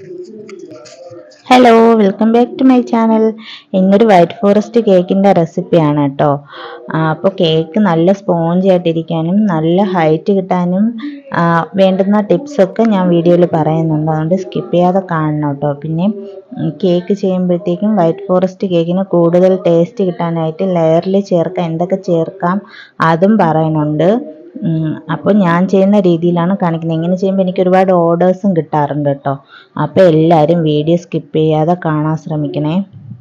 hello welcome back to my channel ഇന്നൊരു white forest കേക്കിൻ്റെ റെസിപ്പിയാണ് കേട്ടോ അപ്പോൾ കേക്ക് നല്ല സ്പോഞ്ച് ആയിട്ടിരിക്കാനും നല്ല ഹൈറ്റ് കിട്ടാനും ആ, വേണ്ടുന്ന ടിപ്സൊക്കെ ഞാൻ വീഡിയോയിൽ പറയുന്നുണ്ട് അതുകൊണ്ട് സ്കിപ്പ് ചെയ്യാതെ കാണണം കേട്ടോ പിന്നെ ഉം, കേക്ക് ചെയ്യുമ്പോഴത്തേക്കും വൈറ്റ് ഫോറസ്റ്റ് കേക്കിന് കൂടുതൽ ടേസ്റ്റ് കിട്ടാനായിട്ട് ലെയറിൽ ചേർക്കാം എന്തൊക്കെ ചേർക്കാം അതും പറയുന്നുണ്ട് അപ്പോൾ ഞാൻ ചെയ്യുന്ന രീതിയിലാണ് കാണിക്കുന്നത് ഇങ്ങനെ ചെയ്യുമ്പോൾ എനിക്ക് ഒരുപാട് ഓർഡേഴ്സും കിട്ടാറുണ്ട് കേട്ടോ അപ്പോൾ എല്ലാവരും വീഡിയോ സ്കിപ്പ് ചെയ്യാതെ കാണാൻ ശ്രമിക്കണേ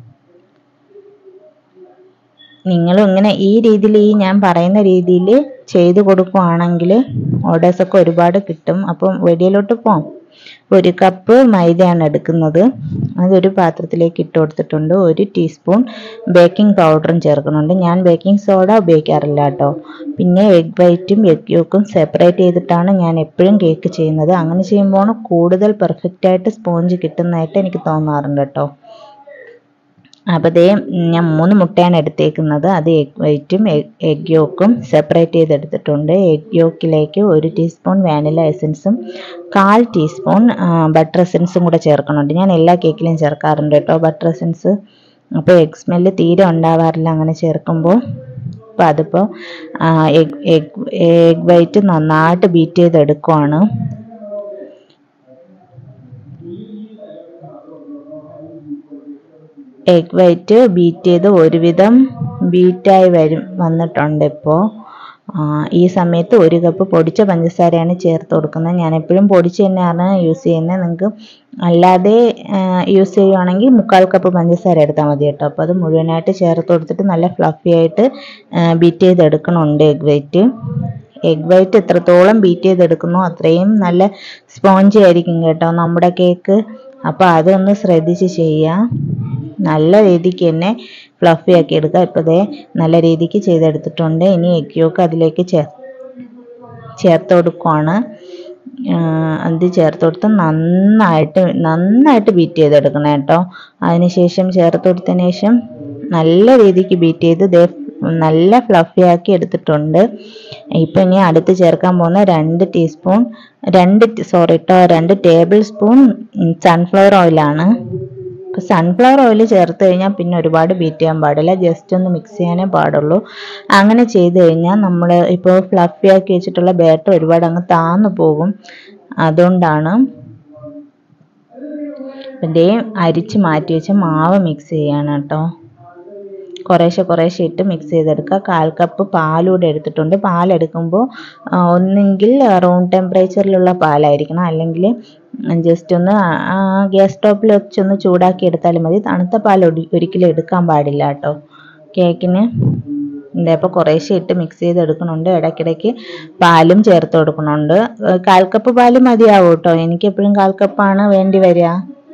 നിങ്ങളും ഇങ്ങനെ ഈ രീതിയിൽ ഈ ഞാൻ പറയുന്ന രീതിയിൽ ചെയ്ത് കൊടുക്കുവാണെങ്കിൽ ഓർഡേഴ്സൊക്കെ ഒരുപാട് കിട്ടും അപ്പം വെടിയിലോട്ട് പോകാം ഒരു കപ്പ് മൈദയാണ് എടുക്കുന്നത് അതൊരു പാത്രത്തിലേക്ക് ഇട്ട് കൊടുത്തിട്ടുണ്ട് ഒരു ടീസ്പൂൺ ബേക്കിംഗ് പൗഡറും ചേർക്കുന്നുണ്ട് ഞാൻ ബേക്കിംഗ് സോഡ ഉപയോഗിക്കാറില്ല കേട്ടോ പിന്നെ എഗ് വൈറ്റും എഗ് യോക്കും സെപ്പറേറ്റ് ചെയ്തിട്ടാണ് ഞാൻ എപ്പോഴും കേക്ക് ചെയ്യുന്നത് അങ്ങനെ ചെയ്യുമ്പോൾ കൂടുതൽ പെർഫെക്റ്റ് ആയിട്ട് സ്പോഞ്ച് കിട്ടുന്നതായിട്ട് എനിക്ക് തോന്നാറുണ്ട് കേട്ടോ അപ്പോൾ ദേ ഞാൻ മൂന്ന് മുട്ടയാണ് എടുത്തേക്കുന്നത് അത് എഗ് വൈറ്റും എഗ് യോക്കും സെപ്പറേറ്റ് ചെയ്തെടുത്തിട്ടുണ്ട് എഗ് യോക്കിലേക്ക് ഒരു ടീസ്പൂൺ വാനില എസൻസും കാൽ ടീസ്പൂൺ ബട്ടർ എസൻസും കൂടെ ചേർക്കണുണ്ട് ഞാൻ എല്ലാ കേക്കിലും ചേർക്കാറുണ്ട് കേട്ടോ ബട്ടർ എസൻസ് അപ്പോൾ എഗ് സ്മെല്ല് തീരെ ഉണ്ടാവാറില്ല അങ്ങനെ ചേർക്കുമ്പോൾ അപ്പോൾ അതിപ്പോൾ എഗ് എഗ് എഗ് വൈറ്റ് നന്നായിട്ട് ബീറ്റ് ചെയ്തെടുക്കുവാണ് എഗ് വൈറ്റ് ബീറ്റ് ചെയ്ത് ഒരുവിധം ബീറ്റായി വരും വന്നിട്ടുണ്ട് ഇപ്പോൾ ഈ സമയത്ത് ഒരു കപ്പ് പൊടിച്ച പഞ്ചസാരയാണ് ചേർത്ത് കൊടുക്കുന്നത് ഞാൻ എപ്പോഴും പൊടിച്ച് തന്നെയാണ് യൂസ് ചെയ്യുന്നത് നിങ്ങൾക്ക് അല്ലാതെ യൂസ് ചെയ്യുവാണെങ്കിൽ മുക്കാൽ കപ്പ് പഞ്ചസാര എടുത്താൽ മതി കേട്ടോ അപ്പോൾ അത് മുഴുവനായിട്ട് ചേർത്ത് കൊടുത്തിട്ട് നല്ല ഫ്ലഫി ആയിട്ട് ബീറ്റ് ചെയ്തെടുക്കണമുണ്ട് എഗ് വൈറ്റ് എഗ് വൈറ്റ് എത്രത്തോളം ബീറ്റ് ചെയ്തെടുക്കുന്നോ അത്രയും നല്ല സ്പോഞ്ചി ആയിരിക്കും കേട്ടോ നമ്മുടെ കേക്ക് അപ്പോൾ അതൊന്ന് ശ്രദ്ധിച്ച് ചെയ്യുക നല്ല രീതിക്ക് തന്നെ ഫ്ലഫി ആക്കി എടുക്കുക ഇപ്പോൾ ദേ നല്ല രീതിക്ക് ചെയ്തെടുത്തിട്ടുണ്ട് ഇനി എഗ് യോക്ക് അതിലേക്ക് ചേർ ചേർത്ത് കൊടുക്കുവാണ് അത് ചേർത്ത് കൊടുത്ത് നന്നായിട്ട് നന്നായിട്ട് ബീറ്റ് ചെയ്തെടുക്കണം കേട്ടോ അതിനുശേഷം ചേർത്ത് കൊടുത്തതിന് ശേഷം നല്ല രീതിക്ക് ബീറ്റ് ചെയ്ത് ദേ നല്ല ഫ്ലഫി ആക്കി എടുത്തിട്ടുണ്ട് ഇപ്പം ഇനി അടുത്ത് ചേർക്കാൻ പോകുന്ന രണ്ട് ടീസ്പൂൺ രണ്ട് സോറി കേട്ടോ രണ്ട് ടേബിൾ സ്പൂൺ സൺഫ്ലവർ ഓയിലാണ് ഇപ്പോൾ സൺഫ്ലവർ ഓയിൽ ചേർത്ത് കഴിഞ്ഞാൽ പിന്നെ ഒരുപാട് ബീറ്റ് ചെയ്യാൻ പാടില്ല ജസ്റ്റ് ഒന്ന് മിക്സ് ചെയ്യാനേ പാടുള്ളൂ അങ്ങനെ ചെയ്ത് കഴിഞ്ഞാൽ നമ്മൾ ഇപ്പോൾ ഫ്ലഫി ആക്കി വെച്ചിട്ടുള്ള ബാറ്റർ ഒരുപാട് അങ്ങ് താന്നു പോകും അതുകൊണ്ടാണ് ഇതേ അരിച്ച് മാറ്റി വെച്ച മാവ് മിക്സ് ചെയ്യാണ് കേട്ടോ കുറേശ്ശെ കുറേശ്ശെ ഇട്ട് മിക്സ് ചെയ്തെടുക്കുക കാൽ കപ്പ് പാലൂടെ എടുത്തിട്ടുണ്ട് പാലെടുക്കുമ്പോൾ ഒന്നെങ്കിൽ റൂം ടെമ്പറേച്ചറിലുള്ള പാലായിരിക്കണം അല്ലെങ്കിൽ ജസ്റ്റ് ഒന്ന് ഗ്യാസ് സ്റ്റോപ്പിൽ വെച്ചൊന്ന് ചൂടാക്കി എടുത്താലും മതി തണുത്ത പാൽ ഒരിക്കലും എടുക്കാൻ പാടില്ല കേട്ടോ കേക്കിന് ഇതേപ്പോൾ കുറേശ്ശെ ഇട്ട് മിക്സ് ചെയ്തെടുക്കണുണ്ട് ഇടയ്ക്കിടയ്ക്ക് പാലും ചേർത്ത് കൊടുക്കണുണ്ട് കാൽ കപ്പ് പാല് മതിയാവും കേട്ടോ എനിക്ക് എപ്പോഴും കാൽ കപ്പാണ് വേണ്ടി വരിക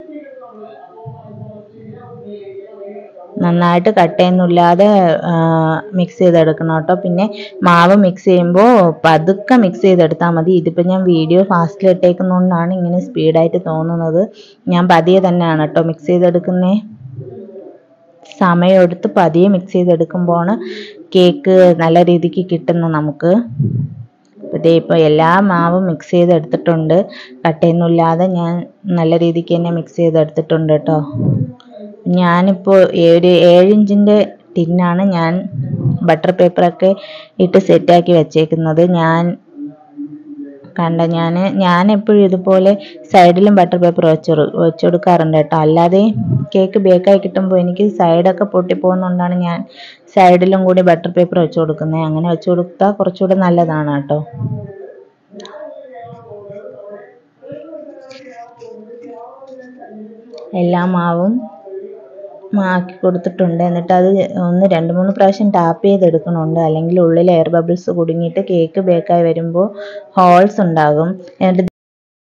നന്നായിട്ട് കട്ടയൊന്നുമില്ലാതെ മിക്സ് ചെയ്തെടുക്കണം കേട്ടോ പിന്നെ മാവ് മിക്സ് ചെയ്യുമ്പോൾ പതുക്കെ മിക്സ് ചെയ്തെടുത്താൽ മതി ഇതിപ്പോൾ ഞാൻ വീഡിയോ ഫാസ്റ്റിൽ ഇട്ടേക്കുന്നതുകൊണ്ടാണ് ഇങ്ങനെ സ്പീഡായിട്ട് തോന്നുന്നത് ഞാൻ പതിയെ തന്നെയാണ് കേട്ടോ മിക്സ് ചെയ്തെടുക്കുന്നത് സമയമെടുത്ത് പതിയെ മിക്സ് ചെയ്തെടുക്കുമ്പോഴാണ് കേക്ക് നല്ല രീതിക്ക് കിട്ടുന്നത് നമുക്ക് ഇതേ ഇപ്പോൾ എല്ലാ മാവും മിക്സ് ചെയ്തെടുത്തിട്ടുണ്ട് കട്ടയൊന്നുമില്ലാതെ ഞാൻ നല്ല രീതിക്ക് തന്നെ മിക്സ് ചെയ്തെടുത്തിട്ടുണ്ട് കേട്ടോ ഞാനിപ്പോൾ ഒരു ഏഴിഞ്ചിൻ്റെ ടിന്നാണ് ഞാൻ ബട്ടർ പേപ്പറൊക്കെ ഇട്ട് സെറ്റാക്കി വെച്ചേക്കുന്നത് ഞാൻ കണ്ട ഞാൻ ഞാൻ എപ്പോഴും ഇതുപോലെ സൈഡിലും ബട്ടർ പേപ്പർ വെച്ച് വെച്ച് കൊടുക്കാറുണ്ട് കേട്ടോ അല്ലാതെ കേക്ക് ബേക്കായി കിട്ടുമ്പോൾ എനിക്ക് സൈഡൊക്കെ പൊട്ടിപ്പോകുന്നതുകൊണ്ടാണ് ഞാൻ സൈഡിലും കൂടി ബട്ടർ പേപ്പർ വെച്ച് കൊടുക്കുന്നത് അങ്ങനെ വെച്ച് കൊടുത്താൽ കുറച്ചുകൂടെ നല്ലതാണ് കേട്ടോ എല്ലാ മാവും ആക്കി കൊടുത്തിട്ടുണ്ട് എന്നിട്ട് അത് ഒന്ന് രണ്ട് മൂന്ന് പ്രാവശ്യം ടാപ്പ് ചെയ്തെടുക്കണുണ്ട് അല്ലെങ്കിൽ ഉള്ളിൽ എയർ ബബിൾസ് കുടുങ്ങിയിട്ട് കേക്ക് ബേക്കായി വരുമ്പോൾ ഹോൾസ് ഉണ്ടാകും എന്നിട്ട്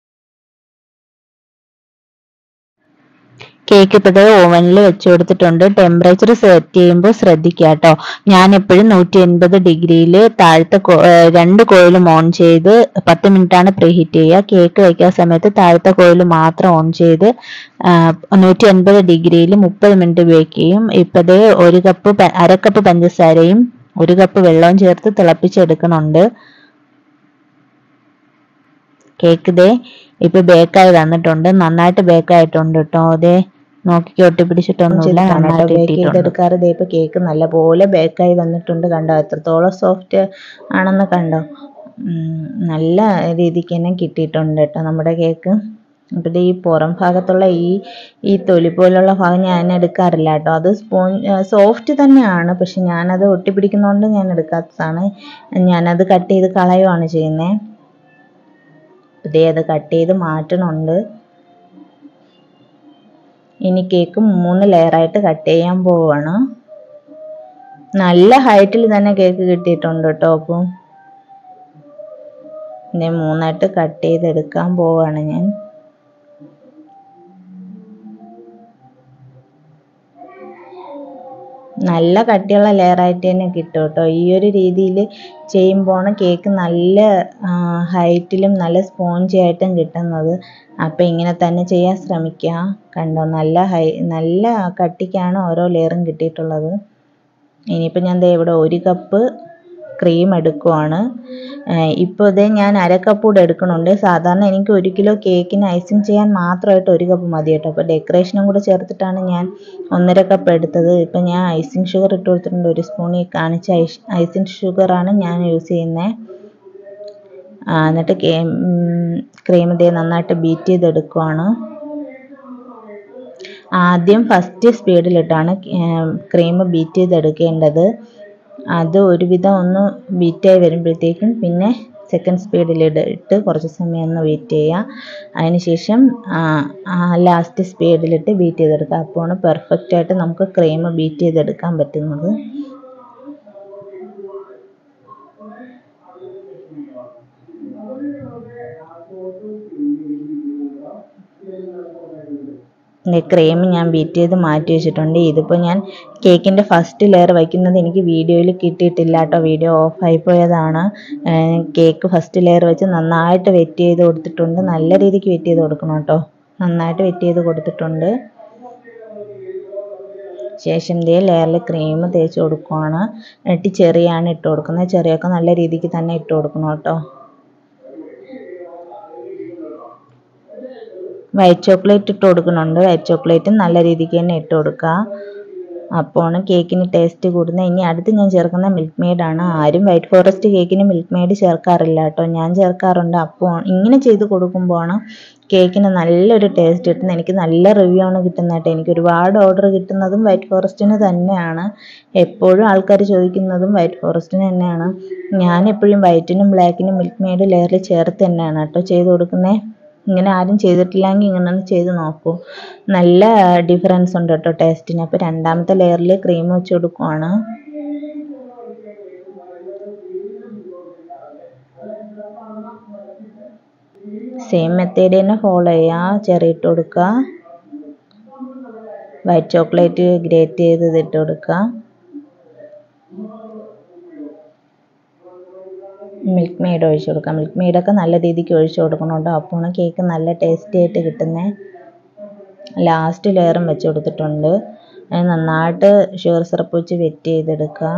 കേക്ക് ഇപ്പോഴത്തെ ഓവനിൽ വെച്ച് കൊടുത്തിട്ടുണ്ട് ടെമ്പറേച്ചർ സെറ്റ് ചെയ്യുമ്പോൾ ശ്രദ്ധിക്കുക കേട്ടോ ഞാൻ എപ്പോഴും നൂറ്റി എൺപത് ഡിഗ്രിയിൽ താഴത്തെ രണ്ട് കോയിലും ഓൺ ചെയ്ത് പത്ത് മിനിറ്റാണ് പ്രീ ഹീറ്റ് ചെയ്യുക കേക്ക് വയ്ക്കുന്ന സമയത്ത് താഴത്തെ കോയിൽ മാത്രം ഓൺ ചെയ്ത് നൂറ്റി എൺപത് ഡിഗ്രിയിൽ മുപ്പത് മിനിറ്റ് ബേക്ക് ചെയ്യും ഇപ്പോഴേ ഒരു കപ്പ് അര കപ്പ് പഞ്ചസാരയും ഒരു കപ്പ് വെള്ളവും ചേർത്ത് തിളപ്പിച്ചെടുക്കണുണ്ട് കേക്ക് ദേ ഇപ്പൊ ബേക്കായി വന്നിട്ടുണ്ട് നന്നായിട്ട് ബേക്കായിട്ടുണ്ട് കേട്ടോ അതെ നോക്കി ഒട്ടിപ്പിടിച്ചിട്ടൊന്നുമില്ല നന്നായിട്ട് ബേക്ക് ചെയ്തെടുക്കാറ് ദേ ഇപ്പൊ കേക്ക് നല്ലപോലെ ബേക്കായി വന്നിട്ടുണ്ട് കണ്ടോ എത്രത്തോളം സോഫ്റ്റ് ആണെന്ന് കണ്ടോ ഉം, നല്ല രീതിക്ക് തന്നെ കിട്ടിയിട്ടുണ്ട് കേട്ടോ നമ്മുടെ കേക്ക് അപ്പോൾ ഈ പുറം ഭാഗത്തുള്ള ഈ ഈ തൊലി പോലുള്ള ഭാഗം ഞാൻ എടുക്കാറില്ല കേട്ടോ അത് സ്പോൺ സോഫ്റ്റ് തന്നെയാണ് പക്ഷെ ഞാനത് ഒട്ടിപ്പിടിക്കുന്നതുകൊണ്ട് ഞാൻ എടുക്കാത്തതാണ് ഞാനത് കട്ട് ചെയ്ത് കളയുവാണ് ചെയ്യുന്നത് ഇതേ അത് കട്ട് ചെയ്ത് മാറ്റണുണ്ട് ഇനി കേക്ക് മൂന്ന് ലെയറായിട്ട് കട്ട് ചെയ്യാൻ പോവാണ് നല്ല ഹൈറ്റിൽ തന്നെ കേക്ക് കിട്ടിയിട്ടുണ്ട് കേട്ടോ അപ്പം ഇനി മൂന്നായിട്ട് കട്ട് ചെയ്തെടുക്കാൻ പോവാണ് ഞാൻ നല്ല കട്ടിയുള്ള ലെയറായിട്ട് തന്നെ കിട്ടും കേട്ടോ ഈ ഒരു രീതിയിൽ ചെയ്യുമ്പോൾ കേക്ക് നല്ല ഹൈറ്റിലും നല്ല സ്പോഞ്ചി ആയിട്ടും കിട്ടുന്നത് അപ്പോൾ ഇങ്ങനെ തന്നെ ചെയ്യാൻ ശ്രമിക്കുക കണ്ടോ നല്ല ഹൈ നല്ല കട്ടിക്കാണ് ഓരോ ലെയറും കിട്ടിയിട്ടുള്ളത് ഇനിയിപ്പോൾ ഞാൻ ദേ ഇവിടെ ഒരു കപ്പ് ക്രീം എടുക്കുവാണ് ഇപ്പോൾ ഇതേ ഞാൻ അര കപ്പ് കൂടെ എടുക്കണുണ്ട് സാധാരണ എനിക്ക് ഒരു കിലോ കേക്കിന് ഐസിങ് ചെയ്യാൻ മാത്രമായിട്ട് ഒരു കപ്പ് മതി കേട്ടോ അപ്പോൾ ഡെക്കറേഷനും കൂടെ ചേർത്തിട്ടാണ് ഞാൻ ഒന്നര കപ്പ് എടുത്തത് ഇപ്പം ഞാൻ ഐസിങ് ഷുഗർ ഇട്ട് കൊടുത്തിട്ടുണ്ട് ഒരു സ്പൂൺ ഈ കാണിച്ച ഐസ് ഐസിങ് ഷുഗറാണ് ഞാൻ യൂസ് ചെയ്യുന്നത് എന്നിട്ട് ക്രീം ഇതേ നന്നായിട്ട് ബീറ്റ് ചെയ്തെടുക്കുവാണ് ആദ്യം ഫസ്റ്റ് സ്പീഡിലിട്ടാണ് ക്രീം ബീറ്റ് ചെയ്തെടുക്കേണ്ടത് അത് ഒരുവിധം ഒന്ന് ബീറ്റായി വരുമ്പോഴത്തേക്കും പിന്നെ സെക്കൻഡ് സ്പീഡിൽ ഇട്ട് കുറച്ച് സമയം ഒന്ന് വെയിറ്റ് ചെയ്യുക അതിനുശേഷം ലാസ്റ്റ് സ്പീഡിലിട്ട് ബീറ്റ് ചെയ്തെടുക്കുക അപ്പോഴാണ് പെർഫെക്റ്റ് ആയിട്ട് നമുക്ക് ക്രീം ബീറ്റ് ചെയ്തെടുക്കാൻ പറ്റുന്നത് ക്രീം ഞാൻ ബീറ്റ് ചെയ്ത് മാറ്റി വെച്ചിട്ടുണ്ട് ഇതിപ്പോൾ ഞാൻ കേക്കിൻ്റെ ഫസ്റ്റ് ലെയർ വയ്ക്കുന്നത് എനിക്ക് വീഡിയോയിൽ കിട്ടിയിട്ടില്ല കേട്ടോ വീഡിയോ ഓഫായി പോയതാണ് കേക്ക് ഫസ്റ്റ് ലെയർ വെച്ച് നന്നായിട്ട് വെറ്റ് ചെയ്ത് കൊടുത്തിട്ടുണ്ട് നല്ല രീതിക്ക് വെറ്റ് ചെയ്ത് കൊടുക്കണം കേട്ടോ നന്നായിട്ട് വെറ്റ് ചെയ്ത് കൊടുത്തിട്ടുണ്ട് ശേഷം ഇതേ ലെയറിൽ ക്രീം തേച്ച് കൊടുക്കുവാണ് എന്നിട്ട് ചെറിയാണ് ഇട്ട് കൊടുക്കുന്നത് ചെറിയൊക്കെ നല്ല രീതിക്ക് തന്നെ ഇട്ട് കൊടുക്കണം കേട്ടോ വൈറ്റ് ചോക്ലേറ്റ് ഇട്ട് കൊടുക്കുന്നുണ്ട് വൈറ്റ് ചോക്ലേറ്റ് നല്ല രീതിക്ക് തന്നെ ഇട്ട് കൊടുക്കുക അപ്പോഴാണ് കേക്കിന് ടേസ്റ്റ് കൂടുന്നത് ഇനി അടുത്ത് ഞാൻ ചേർക്കുന്ന മിൽക്ക് മെയ്ഡാണ് ആരും വൈറ്റ് ഫോറസ്റ്റ് കേക്കിന് മിൽക്ക് മെയ്ഡ് ചേർക്കാറില്ല കേട്ടോ ഞാൻ ചേർക്കാറുണ്ട് അപ്പോൾ ഇങ്ങനെ ചെയ്ത് കൊടുക്കുമ്പോഴാണ് കേക്കിന് നല്ലൊരു ടേസ്റ്റ് കിട്ടുന്നത് എനിക്ക് നല്ല റിവ്യൂ ആണ് കിട്ടുന്നത് കേട്ടോ എനിക്ക് ഒരുപാട് ഓർഡർ കിട്ടുന്നതും വൈറ്റ് ഫോറസ്റ്റിന് തന്നെയാണ് എപ്പോഴും ആൾക്കാർ ചോദിക്കുന്നതും വൈറ്റ് ഫോറസ്റ്റിന് തന്നെയാണ് ഞാൻ എപ്പോഴും വൈറ്റിനും ബ്ലാക്കിനും മിൽക്ക് മെയ്ഡ് ലെയറിൽ ചേർത്ത് തന്നെയാണ് കേട്ടോ ചെയ്ത് കൊടുക്കുന്നത് ഇങ്ങനെ ആരും ചെയ്തിട്ടില്ലെങ്കിൽ ഇങ്ങനെ ഒന്ന് ചെയ്ത് നോക്കൂ നല്ല ഡിഫറൻസ് ഉണ്ട് കേട്ടോ ടേസ്റ്റിന് അപ്പോൾ രണ്ടാമത്തെ ലെയറിൽ ക്രീം വെച്ച് കൊടുക്കുവാണ് സെയിം മെത്തേഡ് തന്നെ ഫോളോ ചെയ്യുക ചെറി ഇട്ട് കൊടുക്കുക വൈറ്റ് ചോക്ലേറ്റ് ഗ്രേറ്റ് ചെയ്തത് ഇട്ട് കൊടുക്കുക മിൽക്ക് മെയ്ഡ് ഒഴിച്ച് കൊടുക്കാം മിൽക്ക് മെയ്ഡൊക്കെ നല്ല രീതിക്ക് ഒഴിച്ച് കൊടുക്കണം കേട്ടോ അപ്പോഴാണ് കേക്ക് നല്ല ടേസ്റ്റി ആയിട്ട് കിട്ടുന്നത് ലാസ്റ്റ് ലെയറും വെച്ച് കൊടുത്തിട്ടുണ്ട് അത് നന്നായിട്ട് ഷുഗർ സിറപ്പ് വെച്ച് വെറ്റ് ചെയ്തെടുക്കുക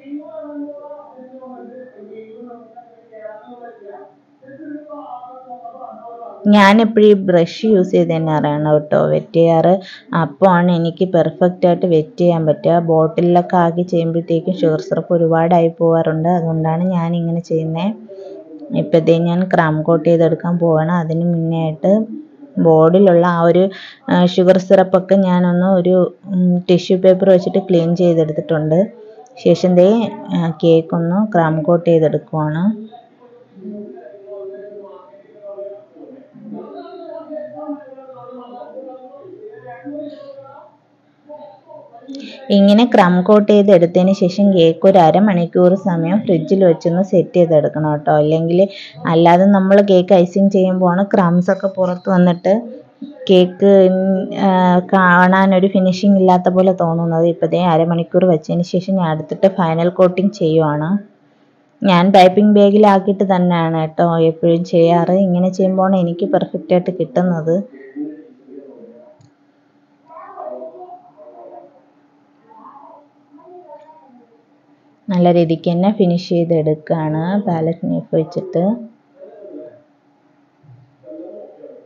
ഞാൻ എപ്പോഴും ഈ ബ്രഷ് യൂസ് ചെയ്ത് തന്നെയാണ് കേട്ടോ വെറ്റ് ചെയ്യാറ് അപ്പോഴാണ് എനിക്ക് പെർഫെക്റ്റ് ആയിട്ട് വെറ്റ് ചെയ്യാൻ പറ്റുക ബോട്ടിലൊക്കെ ആക്കി ചെയ്യുമ്പോഴത്തേക്കും ഷുഗർ സിറപ്പ് ഒരുപാടായി പോകാറുണ്ട് അതുകൊണ്ടാണ് ഞാൻ ഇങ്ങനെ ചെയ്യുന്നത് ഇപ്പോഴത്തേ ഞാൻ ക്രം കോട്ട് ചെയ്തെടുക്കാൻ പോവാണ് അതിന് മുന്നേ ആയിട്ട് ബോർഡിലുള്ള ആ ഒരു ഷുഗർ സിറപ്പൊക്കെ ഞാനൊന്ന് ഒരു ടിഷ്യൂ പേപ്പർ വെച്ചിട്ട് ക്ലീൻ ചെയ്തെടുത്തിട്ടുണ്ട് ശേഷം ദേ കേക്ക് ഒന്ന് ക്രം കോട്ട് ചെയ്തെടുക്കുവാണ് ഇങ്ങനെ ക്രം കോട്ട് ചെയ്ത് എടുത്തതിന് ശേഷം കേക്ക് ഒരു അരമണിക്കൂർ സമയം ഫ്രിഡ്ജിൽ വെച്ചൊന്ന് സെറ്റ് ചെയ്തെടുക്കണം കേട്ടോ അല്ലെങ്കിൽ അല്ലാതെ നമ്മൾ കേക്ക് ഐസിങ് ചെയ്യുമ്പോഴാണ് ക്രംസ് ഒക്കെ പുറത്ത് വന്നിട്ട് കേക്ക് കാണാൻ ഒരു ഫിനിഷിംഗ് ഇല്ലാത്ത പോലെ തോന്നുന്നത് ഇപ്പോഴത്തെ അരമണിക്കൂർ വെച്ചതിന് ശേഷം ഞാൻ എടുത്തിട്ട് ഫൈനൽ കോട്ടിങ് ചെയ്യുവാണ് ഞാൻ പൈപ്പിംഗ് ബാഗിലാക്കിയിട്ട് തന്നെയാണ് കേട്ടോ എപ്പോഴും ചെയ്യാറ് ഇങ്ങനെ ചെയ്യുമ്പോഴാണ് എനിക്ക് പെർഫെക്റ്റ് ആയിട്ട് കിട്ടുന്നത് നല്ല രീതിക്ക് തന്നെ ഫിനിഷ് ചെയ്തെടുക്കുകയാണ് പാലറ്റ് നൈഫ് വെച്ചിട്ട്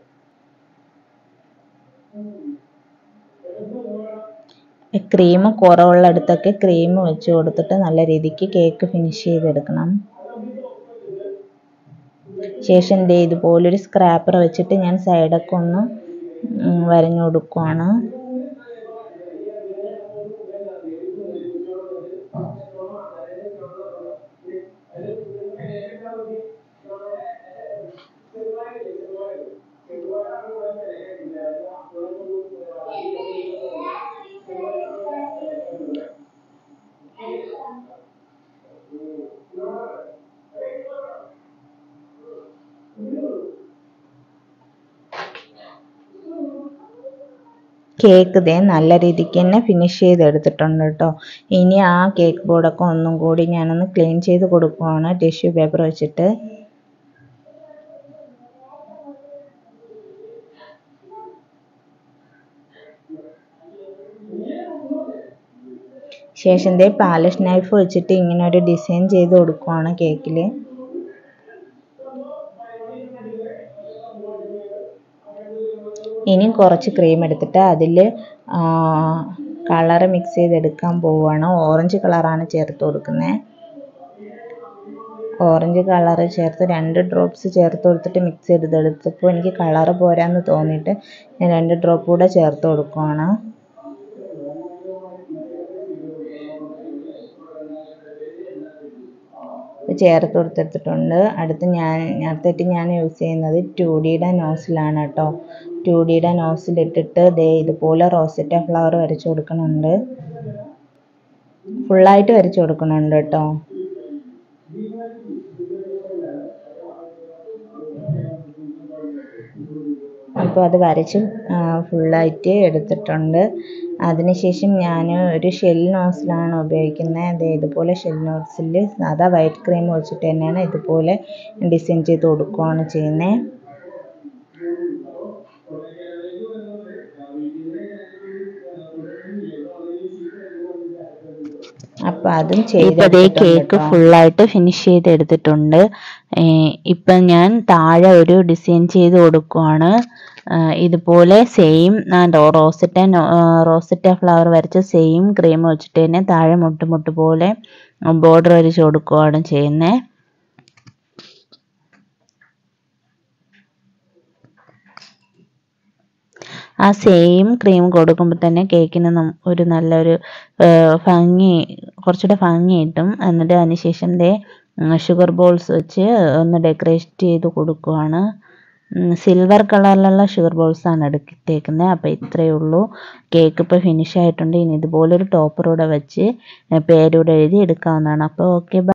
ക്രീം കുറവുള്ളിടത്തൊക്കെ ക്രീം വെച്ച് കൊടുത്തിട്ട് നല്ല രീതിക്ക് കേക്ക് ഫിനിഷ് ചെയ്തെടുക്കണം ശേഷം ദേ ഇതുപോലൊരു സ്ക്രാപ്പർ വെച്ചിട്ട് ഞാൻ സൈഡൊക്കെ ഒന്ന് ഉം, വരഞ്ഞു കൊടുക്കുവാണ് കേക്ക് ദേ നല്ല രീതിക്ക് തന്നെ ഫിനിഷ് ചെയ്തെടുത്തിട്ടുണ്ട് കേട്ടോ ഇനി ആ കേക്ക് ബോർഡൊക്കെ ഒന്നും കൂടി ഞാനൊന്ന് ക്ലീൻ ചെയ്ത് കൊടുക്കുവാണ് ടിഷ്യൂ പേപ്പർ വെച്ചിട്ട് ശേഷം ദേ പാലിഷ് നൈഫ് വെച്ചിട്ട് ഇങ്ങനെ ഒരു ഡിസൈൻ ചെയ്ത് കൊടുക്കുവാണ് കേക്കിൽ ഇനി കുറച്ച് ക്രീം എടുത്തിട്ട് അതിൽ കളറ് മിക്സ് ചെയ്തെടുക്കാൻ പോവുകയാണ് ഓറഞ്ച് കളറാണ് ചേർത്ത് കൊടുക്കുന്നത് ഓറഞ്ച് കളറ് ചേർത്ത് രണ്ട് ഡ്രോപ്സ് ചേർത്ത് കൊടുത്തിട്ട് മിക്സ് ചെയ്തെടുത്തപ്പോൾ എനിക്ക് കളറ് പോരാന്ന് തോന്നിയിട്ട് ഞാൻ രണ്ട് ഡ്രോപ്പ് കൂടെ ചേർത്ത് കൊടുക്കുവാണ് ചേർത്ത് കൊടുത്തിട്ടുണ്ട് അടുത്ത് ഞാൻ അടുത്തായിട്ട് ഞാൻ യൂസ് ചെയ്യുന്നത് ടു ഡിയുടെ നോസിലാണ് കേട്ടോ ടു ഡിയുടെ നോസിലിട്ടിട്ട് ദേ ഇതുപോലെ റോസറ്റ ഫ്ലവർ വരച്ച് കൊടുക്കുന്നുണ്ട് ഫുള്ളായിട്ട് വരച്ച് കൊടുക്കുന്നുണ്ട് കേട്ടോ അപ്പോൾ അത് വരച്ച് ഫുള്ളായിട്ട് എടുത്തിട്ടുണ്ട് അതിനുശേഷം ഞാൻ ഒരു ഷെൽ നോസിലാണ് ഉപയോഗിക്കുന്നത് അതെ ഇതുപോലെ ഷെൽ നോസിൽ സാധാ വൈറ്റ് ക്രീം വെച്ചിട്ട് തന്നെയാണ് ഇതുപോലെ ഡിസൈൻ ചെയ്ത് കൊടുക്കുകയാണ് ചെയ്യുന്നത് അപ്പം അതും ചെയ്ത് കേക്ക് ഫുള്ളായിട്ട് ഫിനിഷ് ചെയ്ത് എടുത്തിട്ടുണ്ട് ഇപ്പം ഞാൻ താഴെ ഒരു ഡിസൈൻ ചെയ്ത് കൊടുക്കുവാണ് ഇതുപോലെ സെയിം റോസറ്റ റോസറ്റ ഫ്ലവർ വരച്ച സെയിം ക്രീം വെച്ചിട്ട് തന്നെ താഴെ മുട്ട് മുട്ട് പോലെ ബോർഡർ വരച്ച് കൊടുക്കുകയാണ് ചെയ്യുന്നത് ആ സെയിം ക്രീം കൊടുക്കുമ്പോൾ തന്നെ കേക്കിന് ഒരു നല്ലൊരു ഭംഗി കുറച്ചുകൂടെ ഭംഗി കിട്ടും എന്നിട്ട് അതിനുശേഷം ദേ ഷുഗർ ബോൾസ് വെച്ച് ഒന്ന് ഡെക്കറേറ്റ് ചെയ്ത് കൊടുക്കുവാണ് സിൽവർ കളറിലുള്ള ഷുഗർ ബോൾസാണ് എടുത്തേക്കുന്നത് അപ്പോൾ ഇത്രയേ ഉള്ളൂ കേക്ക് ഇപ്പോൾ ഫിനിഷ് ആയിട്ടുണ്ട് ഇനി ഇതുപോലൊരു ടോപ്പറൂടെ വെച്ച് പേരൂടെ എഴുതി എടുക്കാവുന്നതാണ് അപ്പോൾ ഓക്കെ